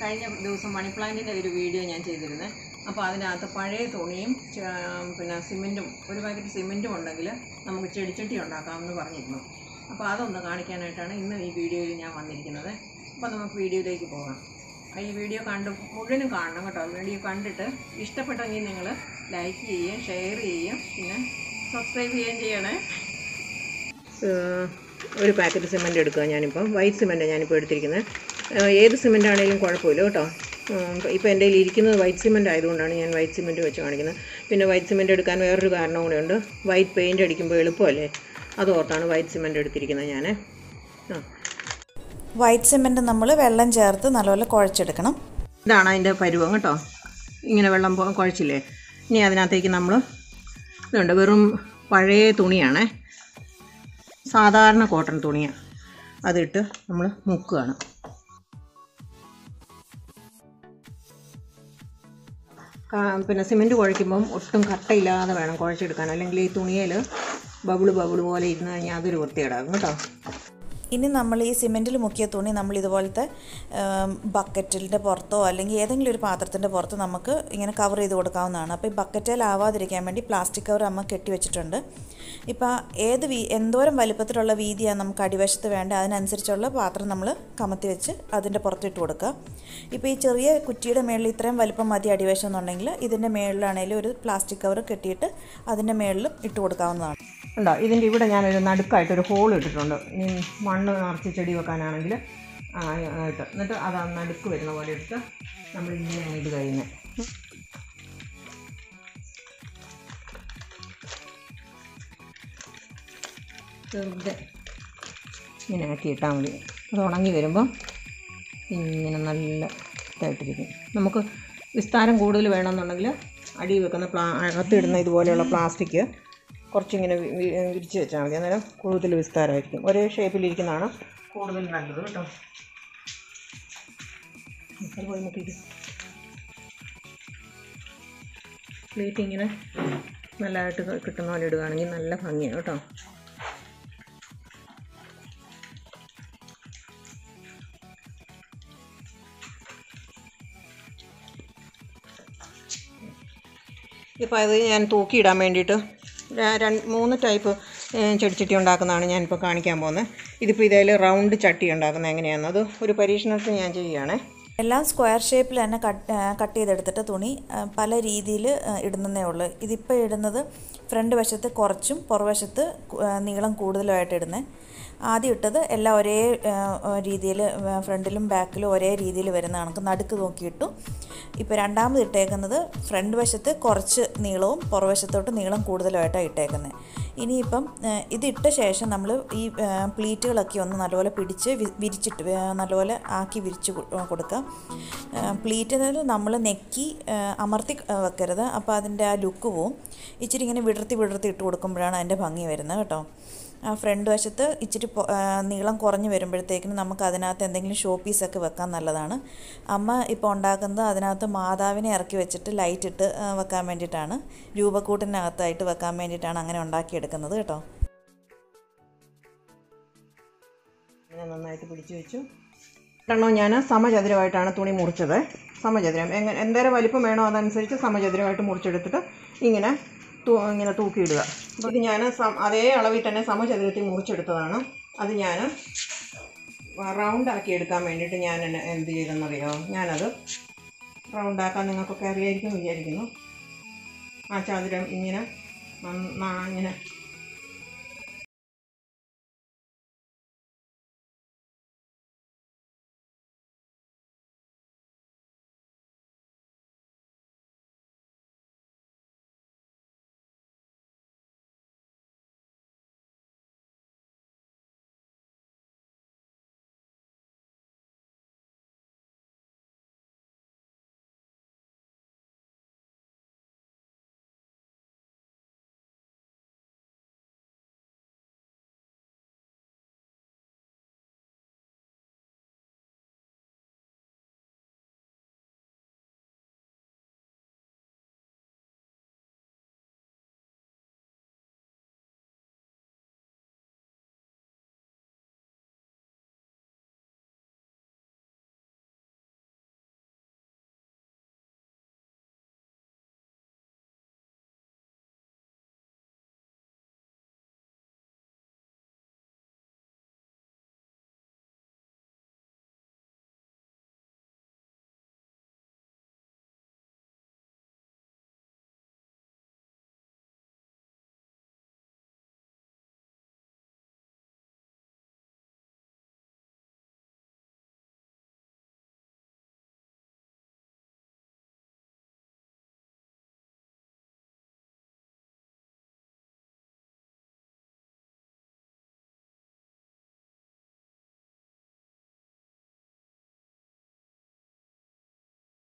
കഴിഞ്ഞ ദിവസം മണി പ്ലാന്റിൻ്റെ ഒരു വീഡിയോ ഞാൻ ചെയ്തിരുന്നത് അപ്പോൾ അതിനകത്ത് പഴയ തുണിയും ച- പിന്നെ സിമെൻറ്റും ഒരു പാക്കറ്റ് സിമെൻറ്റും ഉണ്ടെങ്കിൽ നമുക്ക് ചെടിച്ചട്ടി ഉണ്ടാക്കാമെന്ന് പറഞ്ഞിരുന്നു അപ്പോൾ അതൊന്ന് കാണിക്കാനായിട്ടാണ് ഇന്ന് ഈ വീഡിയോയിൽ ഞാൻ വന്നിരിക്കുന്നത് അപ്പോൾ നമുക്ക് വീഡിയോയിലേക്ക് പോകാം ആ ഈ വീഡിയോ കണ്ട് മുഴുവനും കാണണം കേട്ടോ വീഡിയോ കണ്ടിട്ട് ഇഷ്ടപ്പെട്ടെങ്കിൽ നിങ്ങൾ ലൈക്ക് ചെയ്യുകയും ഷെയർ ചെയ്യുകയും പിന്നെ സബ്സ്ക്രൈബ് ചെയ്യുകയും ചെയ്യണേ ഒരു പാക്കറ്റ് സിമെൻ്റ് എടുക്കുക ഞാനിപ്പം വൈറ്റ് സിമെൻറ്റാണ് ഞാനിപ്പോൾ എടുത്തിരിക്കുന്നത് ഏഹ് ഏത് സിമെൻ്റ് ആണെങ്കിലും കുഴപ്പമില്ല കേട്ടോ ഇപ്പോൾ എൻ്റെ കയ്യിൽ ഇരിക്കുന്നത് വൈറ്റ് സിമെൻ്റ് ആയതുകൊണ്ടാണ് ഞാൻ വൈറ്റ് സിമെൻറ്റ് വെച്ച് കാണിക്കുന്നത് പിന്നെ വൈറ്റ് സിമെൻറ്റ് എടുക്കാൻ വേറൊരു കാരണം കൂടെ ഉണ്ട് വൈറ്റ് പെയിൻറ്റ് അടിക്കുമ്പോൾ എളുപ്പമല്ലേ അത് ഓർത്താണ് വൈറ്റ് സിമെൻറ്റ് എടുത്തിരിക്കുന്നത് ഞാൻ ആ വൈറ്റ് സിമെൻറ്റ് നമ്മൾ വെള്ളം ചേർത്ത് നല്ലപോലെ കുഴച്ചെടുക്കണം ഇതാണ് അതിൻ്റെ പരുവം കേട്ടോ ഇങ്ങനെ വെള്ളം പോ- കുഴച്ചില്ലേ ഇനി അതിനകത്തേക്ക് നമ്മൾ ഇതുണ്ട് വെറും പഴയ തുണിയാണേ സാധാരണ കോട്ടൺ തുണിയാണ് അതിട്ട് നമ്മൾ മുക്കുകയാണ് കാ- പിന്നെ സിമെൻറ്റ് കുഴയ്ക്കുമ്പം ഒട്ടും കട്ടയില്ലാതെ വേണം കുഴച്ചെടുക്കാൻ അല്ലെങ്കിൽ ഈ തുണിയിൽ ബബിള് ബബിള് പോലെ ഇരുന്ന് കഴിഞ്ഞാൽ അതൊരു വൃത്തികേടാകും കേട്ടോ ഇനി നമ്മൾ ഈ സിമെൻറ്റിൽ മുക്കിയ തുണി നമ്മൾ ഇതുപോലത്തെ ബക്കറ്റിൻ്റെ പുറത്തോ അല്ലെങ്കിൽ ഏതെങ്കിലും ഒരു പാത്രത്തിൻ്റെ പുറത്തോ നമുക്ക് ഇങ്ങനെ കവർ ചെയ്ത് കൊടുക്കാവുന്നതാണ് അപ്പോൾ ഈ ബക്കറ്റിലാവാതിരിക്കാൻ വേണ്ടി പ്ലാസ്റ്റിക് കവർ അമ്മ കെട്ടി വെച്ചിട്ടുണ്ട് ഇപ്പോൾ ഏത് വീ എന്തോരം വലുപ്പത്തിലുള്ള വീതിയാണ് നമുക്ക് അടിവശത്ത് വേണ്ട അതിനനുസരിച്ചുള്ള പാത്രം നമ്മൾ കമത്തി വെച്ച് അതിൻ്റെ പുറത്തിട്ട് കൊടുക്കുക ഇപ്പോൾ ഈ ചെറിയ കുറ്റിയുടെ മേളിൽ ഇത്രയും വലുപ്പം മതി അടിവശം എന്നുണ്ടെങ്കിൽ ഇതിൻ്റെ മേളിലാണെങ്കിലും ഒരു പ്ലാസ്റ്റിക് കവർ കെട്ടിയിട്ട് അതിൻ്റെ മേളിലും ഇട്ട് കൊടുക്കാവുന്നതാണ് ഉണ്ടോ ഇതിൻ്റെ ഇവിടെ ഞാനൊരു നടുക്കായിട്ട് ഒരു ഹോൾ ഇട്ടിട്ടുണ്ട് ഇനി മണ്ണ് നിറച്ച് ചെടി വെക്കാനാണെങ്കിൽ ആ, ആയിട്ട് എന്നിട്ട് അത് ആ നടുക്ക് വരുന്ന പോലെ എടുത്ത് നമ്മൾ ഇങ്ങനെ ഇത് കഴിയുന്നത് വെറുതെ ഇങ്ങനെ ആക്കി ഇട്ടാൽ മതി അത് ഉണങ്ങി വരുമ്പോൾ ഇങ്ങനെ നല്ല ഇതായിട്ടിരിക്കും നമുക്ക് വിസ്താരം കൂടുതൽ വേണമെന്നുണ്ടെങ്കിൽ അടി വെക്കുന്ന പ്ലാ അകത്തിടുന്ന ഇതുപോലെയുള്ള പ്ലാസ്റ്റിക് കുറച്ചിങ്ങനെ വി- വി- വിരിച്ച് വെച്ചാൽ മതി അന്നേരം കൂടുതൽ വിസ്താരമായിരിക്കും ഒരേ ഷേപ്പിലിരിക്കുന്നതാണ് കൂടുതൽ നല്ലത് കേട്ടോ അത് പോയി നോക്കിയിട്ട് പ്ലേറ്റ് ഇങ്ങനെ നല്ലതായിട്ട് കിട്ടുന്ന പോലെ ഇടുകയാണെങ്കിൽ നല്ല ഭംഗിയാണ് കേട്ടോ ഇപ്പോൾ അത് ഞാൻ തൂക്കിയിടാൻ വേണ്ടിയിട്ട് ര- രണ്ട് മൂന്ന് ടൈപ്പ് ഏഹ്, ചെടിച്ചട്ടി ഉണ്ടാക്കുന്നതാണ് ഞാനിപ്പോൾ കാണിക്കാൻ പോകുന്നത് ഇതിപ്പോൾ ഇതിൽ റൗണ്ട് ചട്ടി ഉണ്ടാക്കുന്നത് എങ്ങനെയാണെന്ന് അത് ഒരു പരീക്ഷണത്തിൽ ഞാൻ ചെയ്യുകയാണേ എല്ലാം സ്ക്വയർ ഷേപ്പിൽ തന്നെ കട്ട് കട്ട് ചെയ്തെടുത്തിട്ട് തുണി ആ, പല രീതിയിൽ ഇടുന്നതേ ഉള്ളൂ ഇതിപ്പോൾ ഇടുന്നത് ഫ്രണ്ട് വശത്ത് കുറച്ചും പുറവശത്ത് കു- ആ, നീളം കൂടുതലുമായിട്ട് ഇടുന്നത് ആദ്യം ഇട്ടത് എല്ലാം ഒരേ രീതിയിൽ ഫ്രണ്ടിലും ബാക്കിലും ഒരേ രീതിയിൽ വരുന്ന കണക്ക് നടുക്ക് നോക്കിയിട്ടു ഇപ്പോൾ രണ്ടാമത് ഇട്ടേക്കുന്നത് ഫ്രണ്ട് വശത്ത് കുറച്ച് നീളവും പുറവശത്തോട്ട് നീളം കൂടുതലുമായിട്ടാണ് ഇട്ടേക്കുന്നത് ഇനിയിപ്പം ആ, ഇതിട്ട ശേഷം നമ്മൾ ഈ ആ, പ്ലീറ്റുകളൊക്കെ ഒന്ന് നല്ലപോലെ പിടിച്ച് വി- വിരിച്ചിട്ട് ആ, നല്ലപോലെ ആക്കി വിരിച്ച് കൊ- കൊടുക്കുക പ്ലീറ്റിൽ നമ്മൾ നെക്കി ആ, അമർത്തി ആ, വെക്കരുത് അപ്പോൾ അതിൻ്റെ ആ ലുക്ക് പോവും ഇച്ചിരി ഇങ്ങനെ വിടർത്തി വിടർത്തി ഇട്ട് കൊടുക്കുമ്പോഴാണ് അതിൻ്റെ ഭംഗി വരുന്നത് കേട്ടോ ആ ഫ്രണ്ട് വശത്ത് ഇച്ചിരി പൊ- ആ, നീളം കുറഞ്ഞ് വരുമ്പോഴത്തേക്കിനും നമുക്ക് അതിനകത്ത് എന്തെങ്കിലും ഷോ പീസൊക്കെ വെക്കാൻ നല്ലതാണ് അമ്മ ഇപ്പോൾ ഉണ്ടാക്കുന്നത് അതിനകത്ത് മാതാവിനെ ഇറക്കി വെച്ചിട്ട് ലൈറ്റ് ഇട്ട് ആ, വെക്കാൻ വേണ്ടിയിട്ടാണ് രൂപക്കൂട്ടിനകത്തായിട്ട് വെക്കാൻ വേണ്ടിയിട്ടാണ് അങ്ങനെ ഉണ്ടാക്കിയെടുക്കുന്നത് കേട്ടോ ഇങ്ങനെ നന്നായിട്ട് പിടിച്ചു വെച്ചു രണ്ടെണ്ണം ഞാൻ സമചതുരമായിട്ടാണ് തുണി മുറിച്ചത് സമചതുരം എങ്ങനെ എന്തേരം വലിപ്പം വേണോ അതനുസരിച്ച് സമചതുരമായിട്ട് മുറിച്ചെടുത്തിട്ട് ഇങ്ങനെ തൂ ഇങ്ങനെ തൂക്കിയിടുക അപ്പോൾ ഇത് ഞാൻ അതേ അളവിൽ തന്നെ സമചതുരത്തിൽ മുറിച്ചെടുത്തതാണ് അത് ഞാൻ റൗണ്ടാക്കി എടുക്കാൻ വേണ്ടിയിട്ട് ഞാൻ എന്നെ എന്ത് ചെയ്തെന്നറിയോ ഞാനത് റൗണ്ടാക്കാൻ നിങ്ങൾക്കൊക്കെ അറിയായിരിക്കും വിചാരിക്കുന്നു ആ ചതുരം ഇങ്ങനെ നന്നാ ഇങ്ങനെ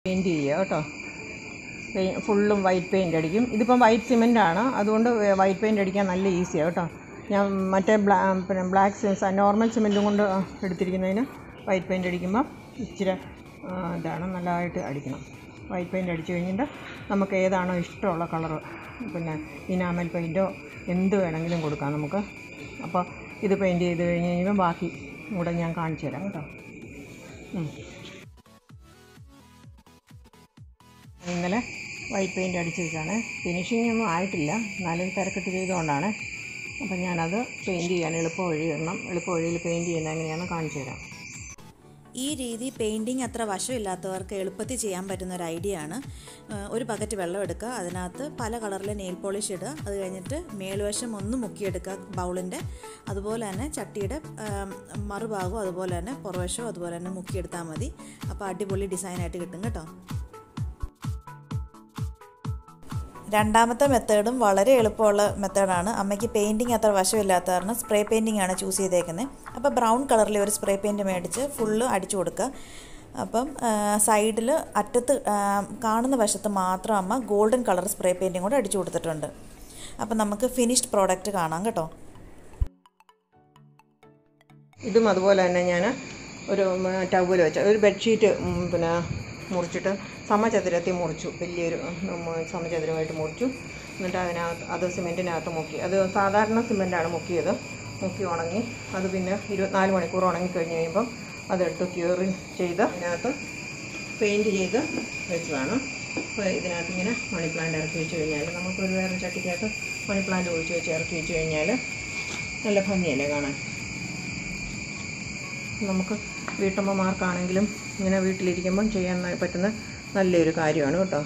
പെയിൻറ്റ് ചെയ്യുക കേട്ടോ പെയി ഫുള്ളും വൈറ്റ് പെയിൻ്റ് അടിക്കും ഇതിപ്പം വൈറ്റ് സിമെൻ്റ് ആണ് അതുകൊണ്ട് വൈറ്റ് പെയിൻ്റ് അടിക്കാൻ നല്ല ഈസിയാണ് കേട്ടോ ഞാൻ മറ്റേ ബ്ലാ പിന്നെ ബ്ലാക്ക് സിമെൻസ് നോർമൽ സിമെൻറ്റും കൊണ്ട് എടുത്തിരിക്കുന്നതിന് വൈറ്റ് പെയിൻ്റ് അടിക്കുമ്പോൾ ഇച്ചിരി ആ, ഇതാണ് നല്ലതായിട്ട് അടിക്കണം വൈറ്റ് പെയിൻ്റ് അടിച്ചു കഴിഞ്ഞിട്ട് നമുക്ക് ഏതാണോ ഇഷ്ടമുള്ള കളറ് പിന്നെ ഇനാമൽ പെയിൻറ്റോ എന്ത് വേണമെങ്കിലും കൊടുക്കാം നമുക്ക് അപ്പോൾ ഇത് പെയിൻറ്റ് ചെയ്ത് കഴിഞ്ഞ് കഴിയുമ്പോൾ ബാക്കി കൂടെ ഞാൻ കാണിച്ചു തരാം കേട്ടോ ഉം. ഇന്നലെ വൈറ്റ് പെയിൻ്റ് അടിച്ച് വെച്ചാണ് ഫിനിഷിംഗ് ഒന്നും ആയിട്ടില്ല എന്നാലും തിരക്കിട്ട് ചെയ്തുകൊണ്ടാണ് അപ്പം ഞാനത് പെയിൻറ്റ് ചെയ്യാൻ എളുപ്പ വഴി ഇടണം എളുപ്പ വഴിയിൽ പെയിൻറ്റ് ചെയ്യുന്നത് എങ്ങനെയാണെന്ന് കാണിച്ചു തരാം ഈ രീതി പെയിൻറ്റിങ് അത്ര വശമില്ലാത്തവർക്ക് എളുപ്പത്തിൽ ചെയ്യാൻ പറ്റുന്ന ഒരു ഐഡിയ ആണ് ഏഹ് ഒരു ബക്കറ്റ് വെള്ളം എടുക്കുക അതിനകത്ത് പല കളറിലെ നെയിൽ പോളിഷ് ഇടുക അത് കഴിഞ്ഞിട്ട് മേൽവശം ഒന്ന് മുക്കിയെടുക്കുക ബൗളിൻ്റെ അതുപോലെ തന്നെ ചട്ടിയുടെ ഏം, മറുഭാഗവും അതുപോലെ തന്നെ പുറവശവും അതുപോലെ തന്നെ മുക്കിയെടുത്താൽ മതി അപ്പോൾ അടിപൊളി ഡിസൈനായിട്ട് കിട്ടും കേട്ടോ രണ്ടാമത്തെ മെത്തേഡും വളരെ എളുപ്പമുള്ള മെത്തേഡാണ് അമ്മയ്ക്ക് പെയിൻറ്റിങ് അത്ര വശമില്ലാത്ത കാരണം സ്പ്രേ പെയിൻറ്റിംഗ് ആണ് ചൂസ് ചെയ്തേക്കുന്നത് അപ്പോൾ ബ്രൗൺ കളറിൽ ഒരു സ്പ്രേ പെയിൻറ്റ് മേടിച്ച് ഫുള്ള് അടിച്ചു കൊടുക്കുക അപ്പം സൈഡിൽ അറ്റത്ത് ആ, കാണുന്ന വശത്ത് മാത്രം അമ്മ ഗോൾഡൻ കളർ സ്പ്രേ പെയിൻറ്റും കൂടെ അടിച്ചു കൊടുത്തിട്ടുണ്ട് അപ്പം നമുക്ക് ഫിനിഷ്ഡ് പ്രോഡക്റ്റ് കാണാം കേട്ടോ ഇതും അതുപോലെ തന്നെ ഞാൻ ഒരു ടവൽ വെച്ച ഒരു ബെഡ്ഷീറ്റ് ഉം, പിന്നെ മുറിച്ചിട്ട് സമചതുരത്തിൽ മുറിച്ചു വലിയൊരു ഉം, സമചതുരമായിട്ട് മുറിച്ചു എന്നിട്ട് അതിനകത്ത് അത് സിമെൻറ്റിനകത്ത് മുക്കി അത് സാധാരണ സിമെൻറ്റാണ് മുക്കിയത് മുക്കി ഉണങ്ങി അത് പിന്നെ ഇരുപത്തിനാല് മണിക്കൂർ ഉണങ്ങി കഴിഞ്ഞ് കഴിയുമ്പം അതെടുത്ത് ക്യൂറി ചെയ്ത് അതിനകത്ത് പെയിൻറ്റ് ചെയ്ത് വെച്ചതാണ് അപ്പോൾ ഇതിനകത്ത് ഇങ്ങനെ മണി പ്ലാന്റ് ഇറക്കി വെച്ച് കഴിഞ്ഞാൽ നമുക്കൊരു വേറെ ചട്ടിക്കകത്ത് മണി പ്ലാന്റ് ഒഴിച്ച് വെച്ച് ഇറക്കി വെച്ച് കഴിഞ്ഞാൽ നല്ല ഭംഗിയല്ലേ കാണാൻ നമുക്ക് വീട്ടമ്മമാർക്കാണെങ്കിലും ഇങ്ങനെ വീട്ടിലിരിക്കുമ്പം ചെയ്യാൻ ന- പറ്റുന്ന നല്ലൊരു കാര്യമാണ് കേട്ടോ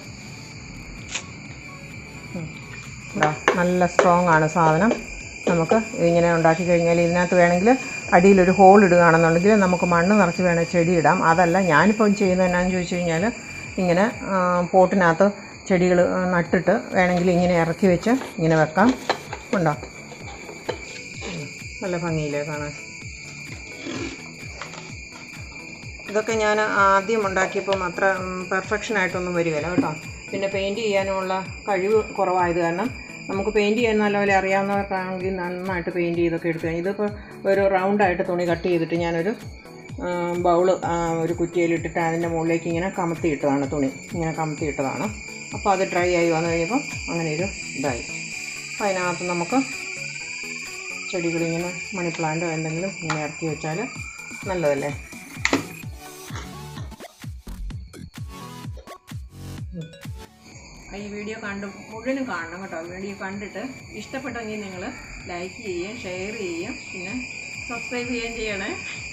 ഉം. ഇതാ നല്ല സ്ട്രോങ് ആണ് സാധനം നമുക്ക് ഇങ്ങനെ ഉണ്ടാക്കി കഴിഞ്ഞാൽ ഇതിനകത്ത് വേണമെങ്കിൽ അടിയിലൊരു ഹോൾ ഇടുകയാണെന്നുണ്ടെങ്കിൽ നമുക്ക് മണ്ണ് നിറച്ച് വേണേൽ ചെടി ഇടാം അതല്ല ഞാനിപ്പം ചെയ്യുന്നത് എന്നാന്ന് ചോദിച്ചു കഴിഞ്ഞാൽ ഇങ്ങനെ ആ, പോട്ടിനകത്ത് ചെടികൾ നട്ടിട്ട് വേണമെങ്കിൽ ഇങ്ങനെ ഇറക്കി വെച്ച് ഇങ്ങനെ വെക്കാം ഉണ്ടോ ഉം. നല്ല ഭംഗിയില്ലേ കാണാൻ ഇതൊക്കെ ഞാൻ ആദ്യം ഉണ്ടാക്കിയപ്പം അത്ര പെർഫെക്ഷൻ ആയിട്ടൊന്നും വരികയില്ല കേട്ടോ പിന്നെ പെയിൻറ്റ് ചെയ്യാനുമുള്ള കഴിവ് കുറവായത് കാരണം നമുക്ക് പെയിൻറ്റ് ചെയ്യാൻ നല്ലപോലെ അറിയാവുന്നവർക്കാണെങ്കിൽ നന്നായിട്ട് പെയിൻറ്റ് ചെയ്തൊക്കെ എടുത്തു കഴിഞ്ഞാൽ ഇതിപ്പോൾ ഒരു റൗണ്ടായിട്ട് തുണി കട്ട് ചെയ്തിട്ട് ഞാനൊരു ബൗള് ഒരു കുറ്റിയിലിട്ടിട്ട് അതിൻ്റെ മുകളിലേക്ക് ഇങ്ങനെ കമത്തി ഇട്ടതാണ് തുണി ഇങ്ങനെ കമത്തി ഇട്ടതാണ് അപ്പോൾ അത് ഡ്രൈ ആയി വന്നു കഴിയുമ്പോൾ അങ്ങനെ ഒരു ഇതായി അപ്പോൾ അതിനകത്ത് നമുക്ക് ചെടികളിങ്ങനെ മണി പ്ലാന്റോ എന്തെങ്കിലും ഇങ്ങനെ ഇറക്കി വെച്ചാൽ നല്ലതല്ലേ ഈ വീഡിയോ കണ്ട് മുഴുവനും കാണണം കേട്ടോ വീഡിയോ കണ്ടിട്ട് ഇഷ്ടപ്പെട്ടെങ്കിൽ നിങ്ങൾ ലൈക്ക് ചെയ്യുകയും ഷെയർ ചെയ്യുകയും പിന്നെ സബ്സ്ക്രൈബ് ചെയ്യുകയും ചെയ്യണേ